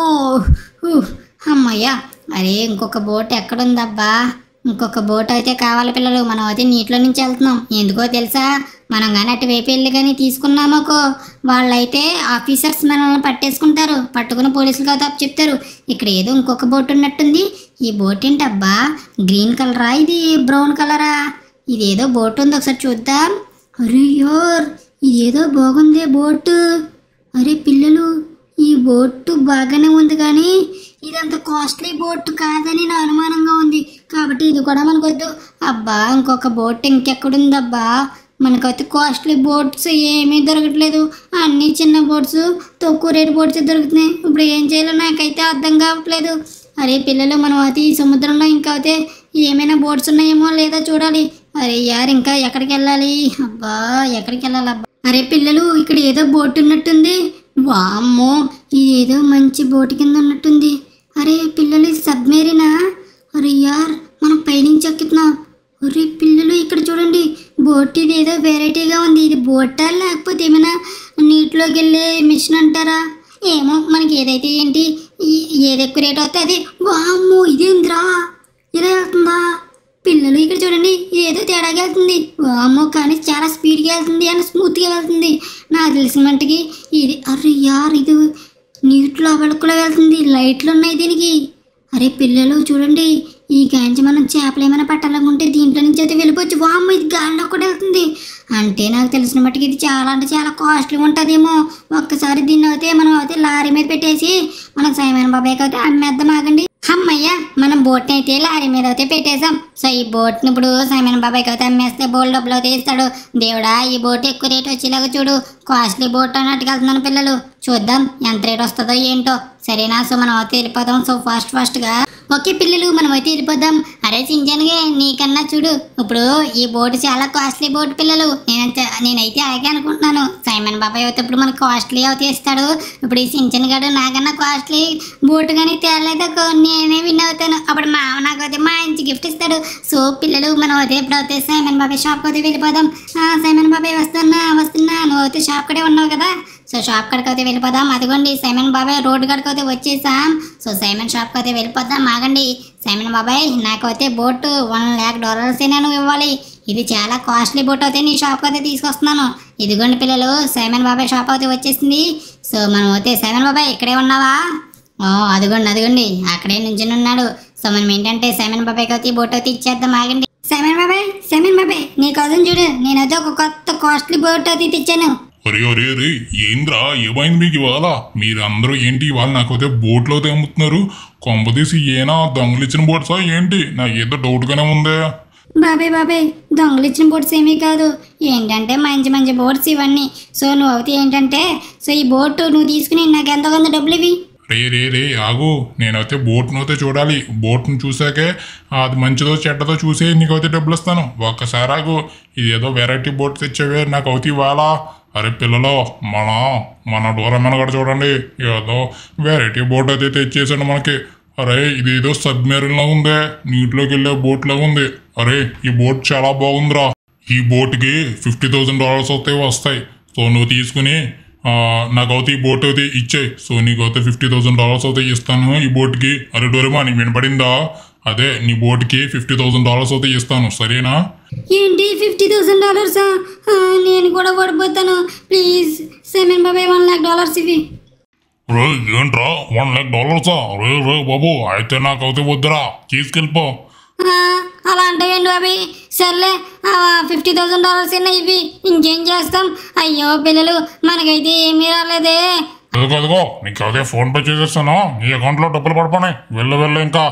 ఊ, అమ్మయ్య అరే ఇంకొక బోట్ ఎక్కడుందబ్బా ఇంకొక బోట్ అయితే కావాలి పిల్లలు మనం అయితే నీటిలో నుంచి వెళ్తున్నాం ఎందుకో తెలుసా మనం కానీ అటువైపు వెళ్ళి కానీ తీసుకున్నామోకో వాళ్ళైతే ఆఫీసర్స్ మనల్ని పట్టేసుకుంటారు పట్టుకుని పోలీసులు కదా చెప్తారు ఇక్కడ ఏదో ఇంకొక బోట్ ఉన్నట్టుంది ఈ బోట్ ఏంటబ్బా గ్రీన్ కలరా ఇది బ్రౌన్ కలరా ఇదేదో బోట్ ఉంది ఒకసారి చూద్దాం అరే యోర్ ఇదేదో బాగుందే బోటు అరే పిల్లలు ఈ బోటు బాగానే ఉంది కానీ ఇదంత కాస్ట్లీ బోట్ కాదని నా అనుమానంగా ఉంది కాబట్టి ఇది కూడా మనకొద్దు అబ్బా ఇంకొక బోట్ ఇంకెక్కడుందబ్బా మనకైతే కాస్ట్లీ బోట్స్ ఏమీ దొరకట్లేదు అన్ని చిన్న బోట్స్ తక్కువ రేటు బోట్స్ దొరుకుతున్నాయి ఇప్పుడు ఏం చేయాలో నాకైతే అర్థం కావట్లేదు అరే పిల్లలు మనం అయితే ఈ సముద్రంలో ఇంకా అయితే ఏమైనా బోట్స్ ఉన్నాయేమో లేదా చూడాలి అరే యార్ ఇంకా ఎక్కడికి వెళ్ళాలి అబ్బా ఎక్కడికి వెళ్ళాలి అబ్బా అరే పిల్లలు ఇక్కడ ఏదో బోట్ ఉన్నట్టుంది వామ్మో ఇది ఏదో మంచి బోట్ కింద ఉన్నట్టుంది అరే పిల్లలు ఇది సబ్మెరీనా అరే యార్ మనం పైనుంచి ఎక్కుతున్నాం అరే పిల్లలు ఇక్కడ చూడండి బోట్ ఇది ఏదో వెరైటీగా ఉంది ఇది బోటా లేకపోతే ఏమైనా నీటిలోకి వెళ్ళే మిషన్ అంటారా ఏమో మనకి ఏదైతే ఏంటి ఈ- ఏది ఎక్కువ రేట్ అవుతే అది వామ్మో ఇదేంద్రా ఇలా వెళ్తుందా పిల్లలు ఇక్కడ చూడండి ఇది ఏదో తేడాగా వెళ్తుంది వామ్మో కానీ చాలా స్పీడ్గా వెళ్తుంది అండ్ స్మూత్గా వెళ్తుంది నాకు తెలిసిన మట్టుకి ఇది అరే యార్ ఇది నీటిలో కూడా వెళ్తుంది లైట్లు ఉన్నాయి దీనికి అరే పిల్లలు చూడండి ఈ గాంచి మనం చేపలు ఏమైనా పట్టాలనుకుంటే దీంట్లో నుంచి అయితే వెళ్ళిపోవచ్చు వామ్మ ఇది గాలిలో కూడా వెళ్తుంది అంటే నాకు తెలిసిన మట్టుకు ఇది చాలా అంటే చాలా కాస్ట్లీ ఉంటుందేమో ఒక్కసారి దీన్ని అయితే మనం అయితే లారీ మీద పెట్టేసి మనం సైమన్ బాబాయ్కి అయితే అమ్మేద్దాం ఆగండి అమ్మయ్య మనం బోట్ని అయితే లారీ మీద అయితే పెట్టేసాం సో ఈ బోట్ని ఇప్పుడు సైమన్ బాబాయ్కి అయితే అమ్మేస్తే బోల్ డబ్బులు అయితే ఇస్తాడు దేవుడా ఈ బోట్ ఎక్కువ రేట్ వచ్చేలాగా చూడు కాస్ట్లీ బోట్ అన్నట్టుగా వెళ్తున్నాను పిల్లలు చూద్దాం ఎంత రేట్ వస్తుందో ఏంటో సరేనా సో మనం అయితే వెళ్ళిపోదాం సో ఫాస్ట్ ఫాస్ట్గా ఓకే పిల్లలు మనం అయితే వెళ్ళిపోదాం అరే సింజన్గే నీకన్నా చూడు ఇప్పుడు ఈ బోట్ చాలా కాస్ట్లీ బోట్ పిల్లలు నేనైతే నేనైతే అలాగే అనుకుంటున్నాను సైమన్ బాబాయ్ అయితే ఇప్పుడు మనకు కాస్ట్లీ అయితే ఇస్తాడు ఇప్పుడు ఈ సించన్ గడు నాకన్నా కాస్ట్లీ బోట్ కానీ తేలేదకో నేనే విన్ అవుతాను అప్పుడు మా అమ్మ నాకు అయితే మంచి గిఫ్ట్ ఇస్తాడు సో పిల్లలు మనం అయితే ఇప్పుడు అయితే సైమన్ బాబాయ్ షాప్కి అయితే వెళ్ళిపోదాం ఆ, సైమన్ బాబాయ్ వస్తున్నా వస్తున్నా నువ్వు అయితే షాప్ కడే ఉన్నావు కదా సో షాప్ కాడికి అయితే వెళ్ళిపోదాం అదిగోండి సైమన్ బాబాయ్ రోడ్ కాడికి అయితే వచ్చేసాం సో సైమన్ షాప్కి అయితే వెళ్ళిపోదాం ఆగండి సైమన్ బాబాయ్ నాకు అయితే బోట్ వన్ ల్యాక్ డాలర్స్ నువ్వు ఇవ్వాలి ఇది చాలా కాస్ట్లీ బోట్ అయితే నీ షాప్కి అయితే తీసుకొస్తున్నాను ఇదిగోండి పిల్లలు సైమన్ బాబాయ్ షాప్ అయితే వచ్చేసింది సో మనం అయితే సైమన్ బాబాయ్ ఇక్కడే ఉన్నావా ఓ అదిగోండి అదిగోండి అక్కడే నుంచుని ఉన్నాడు సో మనం ఏంటంటే సైమన్ బాబాయ్కి అయితే ఈ బోట్ అయితే ఇచ్చేద్దాం ఆగండి సైమన్ బాబాయ్ సైమన్ బాబాయ్ నీ కోసం చూడు నేనైతే ఒక కొత్త కాస్ట్లీ బోట్ అయితే తెచ్చాను అరే అరే అరే ఏంద్రా ఏమైంది మీకు ఇవాళ మీరందరూ ఏంటి ఇవాళ నాకైతే బోట్లో తెమ్ముతున్నారు కొంపదీసి ఏనా దొంగలిచ్చిన బోట్సా ఏంటి నాకు ఏదో డౌట్గానే ఉందే బాబాయ్ బాబాయ్ దొంగలు ఇచ్చిన బోట్స్ ఏమీ కాదు ఏంటంటే మంచి మంచి బోట్స్ ఇవన్నీ సో నువ్వు అవుతే ఏంటంటే సో ఈ బోట్ నువ్వు తీసుకుని నాకు ఎంతో కొంత డబ్బులు ఇవి రే రే రే ఆగు నేనైతే బోట్ను అయితే చూడాలి బోట్ను చూసాకే అది మంచిదో చెడ్డదో చూసే నీకైతే డబ్బులు ఇస్తాను ఒక్కసారి ఆగు ఇది ఏదో వెరైటీ బోట్ తెచ్చేవే నాకు అవుతాయి ఇవాళ అరే పిల్లలు మన మన డోరమైన కూడా చూడండి ఏదో వెరైటీ బోట్ అయితే తెచ్చేసాడు మనకి అరే ఇది ఏదో సబ్మెరీన్లా ఉందే నీటిలోకి వెళ్ళే బోట్లా ఉంది అరే ఈ బోట్ చాలా బాగుందిరా ఈ బోట్కి ఫిఫ్టీ థౌసండ్ డాలర్స్ అయితే వస్తాయి సో నువ్వు తీసుకుని ఆ, నాకు అయితే ఈ బోట్ అయితే ఇచ్చేయి సో నీకు అయితే ఫిఫ్టీ థౌసండ్ డాలర్స్ అయితే ఇస్తాను ఈ బోట్కి అరే డోరేమా నీకు వినపడిందా అదే నీ బోట్కి ఫిఫ్టీ థౌసండ్ డాలర్స్ అయితే ఇస్తాను సరేనా ఏంటి ఫిఫ్టీ థౌసండ్ డాలర్సా నేను కూడా ఓడిపోతాను ప్లీజ్ సెవెన్ బాబాయ్ వన్ లాక్ డాలర్స్ ఇవి రే ఏంట్రా వన్ లాక్ డాలర్సా రే రే బాబు అయితే నాకు అయితే వద్దురా తీసుకెళ్ళిపో ఆ, అలా అంటావేంటి బాబాయ్ సర్లే ఫిఫ్టీ థౌసండ్ డాలర్స్ అయినా ఇవి ఇంకేం చేస్తాం అయ్యో పిల్లలు మనకైతే ఏమీ రాలేదే అదిగో అదిగో నీకు అదే ఫోన్ పే చేసేస్తాను నీ అకౌంట్లో డబ్బులు పడిపోయినాయి వెళ్ళు వెళ్ళు ఇంకా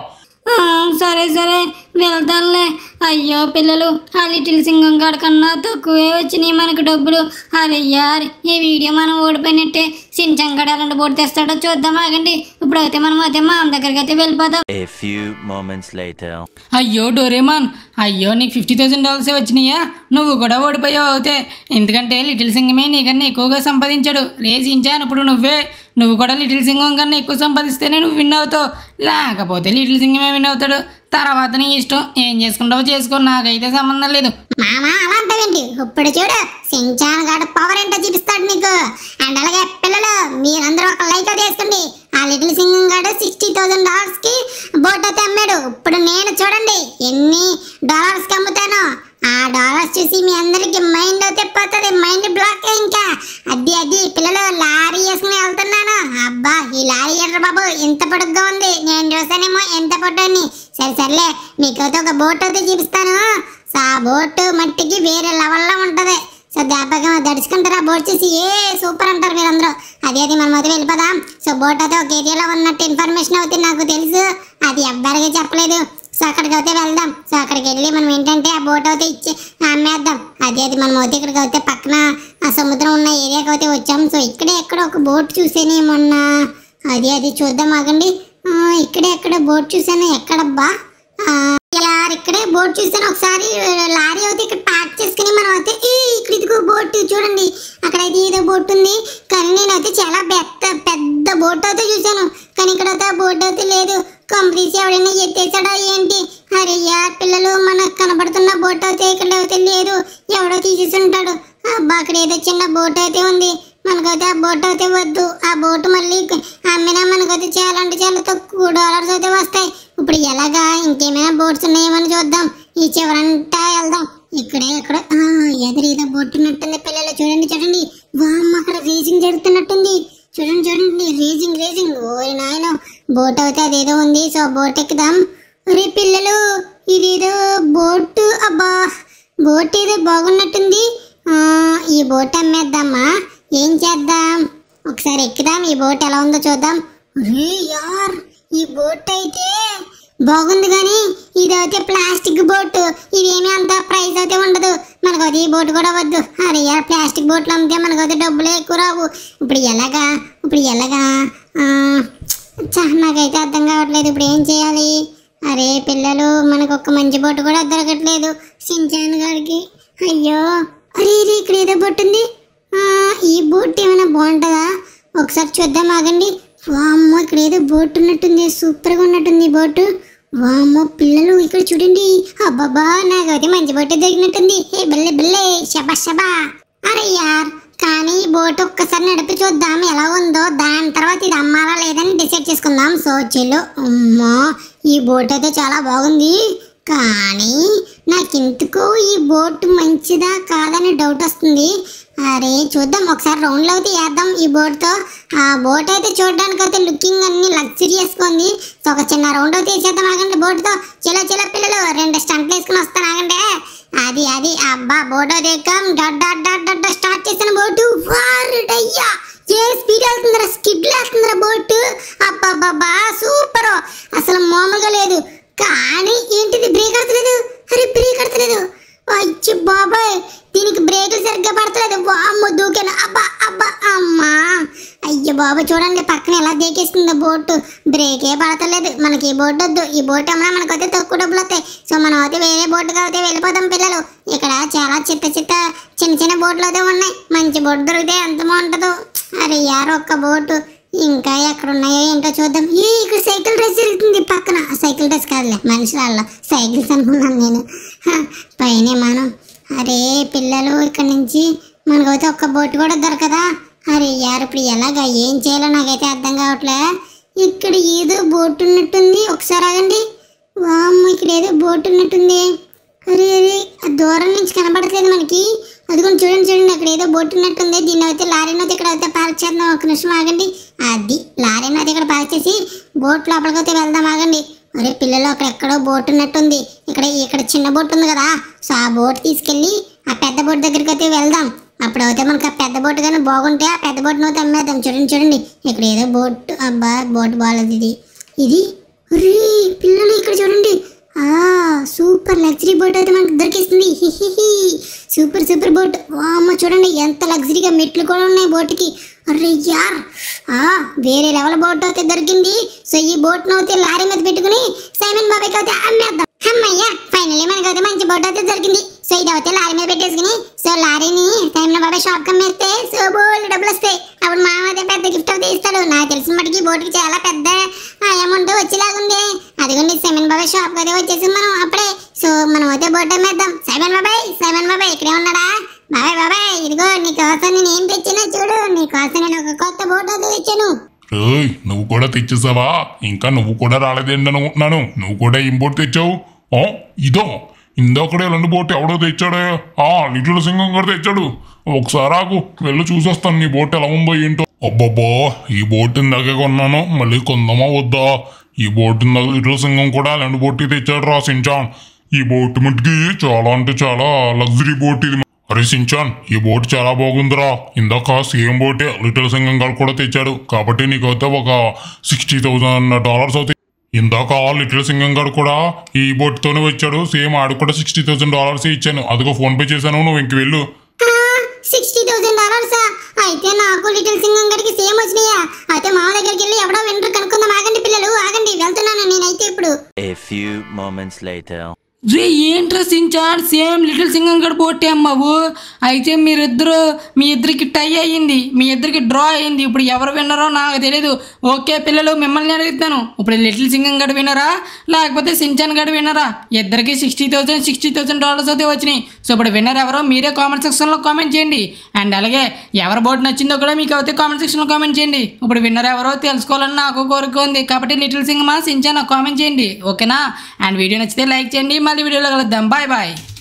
ఆ, సరే సరే వెళ్తానులే అయ్యో పిల్లలు ఆ లిటిల్ సింగం కాడ కన్నా తక్కువే వచ్చినాయి మనకు డబ్బులు అరే యార్ ఈ వీడియో మనం ఓడిపోయినట్టే సించం కాడ ఎలాంటి బోర్డు తెస్తాడో చూద్దాం ఆగండి ఇప్పుడైతే మనం అయితే మా అమ్మ దగ్గరికి అయితే వెళ్ళిపోదాం A few moments later. అయ్యో డోరేమాన్ అయ్యో నీకు ఫిఫ్టీ థౌసండ్ డాలర్సే వచ్చినాయా నువ్వు కూడా ఓడిపోయావు అవుతే ఎందుకంటే లిటిల్ సింగమే నీకన్నా ఎక్కువగా సంపాదించాడు రేసించాను ఇప్పుడు నువ్వే నువ్వు కూడా లిటిల్ సింగం కన్నా ఎక్కువ సంపాదిస్తేనే నువ్వు విన్ అవుతావు లేకపోతే లిటిల్ సింగమే విన్ అవుతాడు తర్వాత నీ ఇష్టం ఏం చేసుకుంటావో చేసుకో నాకైతే సంబంధం లేదు మామ అలా అంటావేంటి ఇప్పుడు చూడు సించాన్ గాడు పవర్ ఏంటో చూపిస్తాడు నీకు అండ్ అలాగే పిల్లలు మీరందరూ ఒక లైక్ అయితే వేసుకోండి ఆ లిటిల్ సింగం గాడు సిక్స్టీ థౌసండ్ డాలర్స్ కి బోట్ అయితే అమ్మాడు ఇప్పుడు నేను చూడండి ఎన్ని డాలర్స్ కి అమ్ముతాను ఆ డాలర్స్ చూసి మీ అందరికి మైండ్ అయితే పోతుంది మైండ్ బ్లాక్ ఇంకా అది అది పిల్లలు లారీ వేసుకుని వెళ్తున్నాను అబ్బా ఈ లారీ ఏంట్రా బాబు ఎంత పొడుగ్గా ఉంది నేను చూసానేమో ఎంత పొట్టని సరే సర్లే మీకైతే ఒక బోట్ అయితే చూపిస్తాను సో ఆ బోట్ మట్టికి వేరే లెవెల్లో ఉంటది సో దెబ్బగా దడుచుకుంటారా బోట్ చూసి ఏ సూపర్ అంటారు మీరందరూ అది అది మనం అయితే వెళ్ళిపోదాం సో బోట్ అయితే ఒక ఏరియాలో ఉన్నట్టు ఇన్ఫర్మేషన్ అవుతుంది నాకు తెలుసు అది ఎవ్వరికీ చెప్పలేదు సో అక్కడికి అయితే వెళ్దాం సో అక్కడికి వెళ్ళి మనం ఏంటంటే ఆ బోట్ అయితే ఇచ్చి అమ్మేద్దాం అది అది మనం అయితే ఇక్కడికి అయితే పక్కన ఆ సముద్రం ఉన్న ఏరియాకి అయితే వచ్చాం సో ఇక్కడే ఎక్కడ ఒక బోట్ చూసేనే మొన్న అది అది చూద్దాం ఆగండి ఆ, ఇక్కడే ఎక్కడ బోట్ చూసాను ఎక్కడబ్బా ఆ, ఇలా ఇక్కడే బోట్ చూసాను ఒకసారి లారీ అయితే ఇక్కడ ప్యాక్ చేసుకుని మనం అయితే ఈ ఇక్కడ ఇదిగో బోట్ చూడండి అక్కడ అయితే ఏదో బోట్ ఉంది కానీ నేనైతే చాలా పెద్ద పెద్ద బోట్ అయితే చూసాను కానీ ఇక్కడ అయితే బోట్ అయితే లేదు కంపెనీస్ ఎవడైనా ఎత్తేసాడా ఏంటి అరే యార్ పిల్లలు మనకు కనబడుతున్న బోట్ అయితే ఇక్కడ అయితే లేదు ఎవడో తీసేసి ఉంటాడు అబ్బా అక్కడ ఏదో చిన్న బోట్ అయితే ఉంది మనకైతే ఆ బోట్ అయితే వద్దు ఆ బోట్ మళ్ళీ అమ్మినా మనకైతే చాలా అంటే చాలా తక్కువ డాలర్స్ అయితే వస్తాయి ఇప్పుడు ఎలాగా ఇంకేమైనా బోట్స్ ఉన్నాయేమని చూద్దాం ఈ చివరంతా వెళ్దాం ఇక్కడే ఇక్కడ ఆ, ఎదురు ఏదో బోట్ ఉన్నట్టుంది పిల్లలు చూడండి చూడండి వామ్మ అక్కడ రేసింగ్ జరుగుతున్నట్టుంది చూడండి చూడండి రేసింగ్ రేసింగ్ ఓయ్ నాయన బోట్ అయితే అదేదో ఉంది సో బోట్ ఎక్కుదాం ఒరే పిల్లలు ఇదేదో బోట్ అబ్బా బోట్ ఏదో బాగున్నట్టుంది ఆ, ఈ బోట్ అమ్మేద్దామా ఏం చేద్దాం ఒకసారి ఎక్కుదాం ఈ బోట్ ఎలా ఉందో చూద్దాం రే యార్ ఈ బోట్ అయితే బాగుంది కానీ ఇదైతే ప్లాస్టిక్ బోట్ ఇదేమీ అంత ప్రైస్ అయితే ఉండదు మనకు అది ఈ బోట్ కూడా వద్దు అరే యార్ ప్లాస్టిక్ బోట్లు అమ్మితే మనకు అయితే డబ్బులే ఎక్కువ రావు ఇప్పుడు ఎలాగా ఇప్పుడు ఎలాగా ఆ, చా నాకైతే అర్థం కావట్లేదు ఇప్పుడు ఏం చేయాలి అరే పిల్లలు మనకు ఒక మంచి బోట్ కూడా దొరకట్లేదు సించాన్ గారికి అయ్యో అరే ఇది ఇక్కడ ఏదో బోట్ ఉంది ఆ, ఈ బోట్ ఏమైనా బాగుంటుందా ఒకసారి చూద్దాం ఆగండి వామ్మో ఇక్కడ ఏదో బోట్ ఉన్నట్టుంది సూపర్గా ఉన్నట్టుంది ఈ బోటు వామ్మో పిల్లలు ఇక్కడ చూడండి అబ్బాబా నాకైతే మంచి బోట్ దొరికినట్టుంది ఏ బల్లే బల్లే షబా షబా అరే యార్ కానీ ఈ బోట్ ఒక్కసారి నడిపి చూద్దాం ఎలా ఉందో దాని తర్వాత ఇది అమ్మాలా లేదని డిసైడ్ చేసుకుందాం సో చెల్లు అమ్మా ఈ బోట్ అయితే చాలా బాగుంది కానీ నాకెందుకో ఈ బోట్ మంచిదా కాదని డౌట్ వస్తుంది అరే చూద్దాం ఒకసారి రౌండ్లో అయితే వేద్దాం ఈ బోట్తో ఆ బోట్ అయితే చూడడానికి అయితే లుకింగ్ అన్ని లగ్జరియస్గా ఉంది సో ఒక చిన్న రౌండ్ అయితే వేసేద్దాం ఆగండి బోట్తో చిల చిల పిల్లలు రెండు స్టంట్లు వేసుకుని వస్తాను ఆగండి అది అది అబ్బా బోట్ అయితే ఎక్కాం డట్ డట్ డట్ డట్ డట్ స్టార్ట్ చేసిన బోటు వారుడయ్యా ఏ స్పీడ్ వెళ్తుందిరా స్కిడ్ వేస్తుందిరా బోట్ అబ్బాబ్బా సూపర్ అసలు మామూలుగా లేదు కానీ ఏంటిది బ్రేక్ ఆడతలేదు అరే బ్రేక్ ఆడతలేదు అచ్చి బాబాయ్ దీనికి బ్రేకులు సరిగ్గా పడతలేదు వామ్మో దూకాను అబ్బా అబ్బా అమ్మా అయ్యో బాబా చూడండి పక్కన ఎలా దేకేస్తుందో బోటు బ్రేకే పడతలేదు మనకి ఈ బోట్ వద్దు ఈ బోట్ అమ్మా మనకైతే తక్కువ డబ్బులు వస్తాయి సో మనం అయితే వేరే బోటుగా అయితే వెళ్ళిపోతాం పిల్లలు ఇక్కడ చాలా చిత్త చిత్త చిన్న చిన్న బోట్లు అయితే ఉన్నాయి మంచి బోట్ దొరికితే ఎంత బాగుంటుందో అరే యారు ఒక్క బోటు ఇంకా ఎక్కడ ఉన్నాయో ఏంటో చూద్దాం ఏ ఇక్కడ సైకిల్ రేస్ జరుగుతుంది పక్కన సైకిల్ రేస్ కాదులే మనుషుల సైకిల్స్ అనుకున్నాను నేను హ, పైన మనం అరే పిల్లలు ఇక్కడ నుంచి మనకైతే ఒక్క బోట్ కూడా దొరకదా అరే యారు ఇప్పుడు ఎలాగా ఏం చేయాలో నాకైతే అర్థం కావట్లే ఇక్కడ ఏదో బోట్ ఉన్నట్టుంది ఒకసారి ఆగండి వామ్మ ఇక్కడ ఏదో బోట్ ఉన్నట్టుంది అరే అరే ఆ దూరం నుంచి కనబడట్లేదు మనకి అదిగోండి చూడండి చూడండి అక్కడ ఏదో బోట్ ఉన్నట్టుంది దీన్ని అయితే లారీని అయితే ఇక్కడ అయితే పార్క్ చేద్దాం ఒక నిమిషం ఆగండి అది లారీని అయితే ఇక్కడ పార్క్ చేసి బోట్ లోపలికి అయితే వెళ్దాం ఆగండి అరే పిల్లలు అక్కడ ఎక్కడో బోట్ ఉన్నట్టుంది ఇక్కడ ఇక్కడ చిన్న బోట్ ఉంది కదా సో ఆ బోట్ తీసుకెళ్ళి ఆ పెద్ద బోట్ దగ్గరికి అయితే వెళ్దాం అప్పుడు అయితే మనకు ఆ పెద్ద బోట్ కానీ బాగుంటే ఆ పెద్ద బోట్ను అయితే అమ్మేద్దాం చూడండి చూడండి ఇక్కడ ఏదో బోట్ అబ్బా బోట్ బాగాలేదు ఇది ఇది రే పిల్లలు ఇక్కడ చూడండి ఆ సూపర్ లగ్జరీ బోట్ అయితే మనకు దొరికిస్తుంది హిహిహి సూపర్ సూపర్ బోట్ అమ్మ చూడండి ఎంత లగ్జరీగా మెట్లు కూడా ఉన్నాయి బోట్కి అరే యార్ ఆ వేరే లెవెల్ బోట్ అయితే దొరికింది సో ఈ బోట్ అయితే లారీ మీద పెట్టుకుని సైమన్ బాబాయ్కి అయితే అమ్మేద్దాం అమ్మయ్య ఫైనల్లీ మనకి అయితే మంచి బోట్ అయితే దొరికింది సో ఇది అయితే లారీ మీద పెట్టేసుకుని సో లారీని సైమన్ బాబాయ్ షాప్ కమ్మేస్తే సో బోల్ డబ్బులు వస్తాయి అప్పుడు మామ అయితే పెద్ద గిఫ్ట్ అయితే ఇస్తాడు నాకు తెలిసిన మటుకి ఈ బోట్కి చాలా పెద్ద అమౌంట్ వచ్చేలాగుంది అదిగోండి సైమన్ బాబాయ్ షాప్ అయితే వచ్చేసి మనం అప్పుడే సో మనం అయితే బోట్ అమ్మేద్దాం సైమన్ బాబాయ్ సైమన్ బాబాయ్ ఇక్కడే ఉన్నాడా బాబాయ్ బాబాయ్ ఇదిగో నీకోసం నేను ఏం తెచ్చినా చూడు నీకోసం నేను ఒక కొత్త బోట్ అయితే తెచ్చాను ఏయ్ నువ్వు కూడా తెచ్చేసావా ఇంకా నువ్వు కూడా రాలేదేంటి అనుకుంటున్నాను నువ్వు కూడా ఏం బోట్ తెచ్చావు ఆ ఇదో ఇందాకడే ఇలాంటి బోట్ ఎవడో తెచ్చాడే ఆ లిటిల్ సింగం కూడా తెచ్చాడు ఒకసారి ఆగు వెళ్ళి చూసేస్తాను నీ బోట్ ఎలా ఉందో ఏంటో అబ్బబ్బా ఈ బోట్ ఇందాకే కొన్నాను మళ్ళీ కొందామా వద్దా ఈ బోట్ ఇందాక లిటిల్ సింగం కూడా ఇలాంటి బోట్ తెచ్చాడు రా సించాన్ ఈ బోట్ మటుకి చాలా అంటే చాలా లగ్జరీ బోట్ ఇది అరే సించాన్ ఈ బోట్ చాలా బాగుందిరా ఇందాక సేమ్ బోటే లిటిల్ సింగం గారు కూడా తెచ్చాడు కాబట్టి నీకైతే ఒక సిక్స్టీ థౌసండ్ డాలర్స్ అవుతాయి ఇందాక లిటిల్ సింగం గారు కూడా ఈ బోట్ తోనే వచ్చాడు సేమ్ ఆడు కూడా సిక్స్టీ థౌసండ్ డాలర్స్ ఇచ్చాను అదిగో ఫోన్ పే చేశాను నువ్వు ఇంక వెళ్ళు సిక్స్టీ థౌసండ్ డాలర్సా అయితే నాకు లిటిల్ సింగం గడికి సేమ్ వచ్చినాయా అయితే మా దగ్గరికి వెళ్ళి ఎవడో వింటర్ కనుక్కుందాం ఆగండి పిల్లలు ఆగండి వెళ్తున్నాను నేనైతే ఇప్పుడు A few moments later. రే ఏంట్రా సించాన్ సేమ్ లిటిల్ సింగం గడ పోటీ అమ్మావు అయితే మీరిద్దరు మీ ఇద్దరికి టై అయ్యింది మీ ఇద్దరికి డ్రా అయ్యింది ఇప్పుడు ఎవరు విన్నారో నాకు తెలియదు ఓకే పిల్లలు మిమ్మల్ని అడుగుతాను ఇప్పుడు లిటిల్ సింగం గడ వినరా లేకపోతే సించాన్ గడ వినరా ఇద్దరికి sixty thousand sixty thousand dollars అయితే వచ్చినాయి సో ఇప్పుడు విన్నర్ ఎవరో మీరే కామెంట్ సెక్షన్లో కామెంట్ చేయండి అండ్ అలాగే ఎవరి బోట్ నచ్చిందో కూడా మీకు అయితే కామెంట్ సెక్షన్లో కామెంట్ చేయండి ఇప్పుడు విన్నర్ ఎవరో తెలుసుకోవాలని నాకు కోరిక ఉంది కాబట్టి లిటిల్ సింగమా సించాన్ కామెంట్ చేయండి ఓకేనా అండ్ వీడియో నచ్చితే లైక్ చేయండి మళ్ళీ వీడియోలో కలుద్దాం బాయ్ బాయ్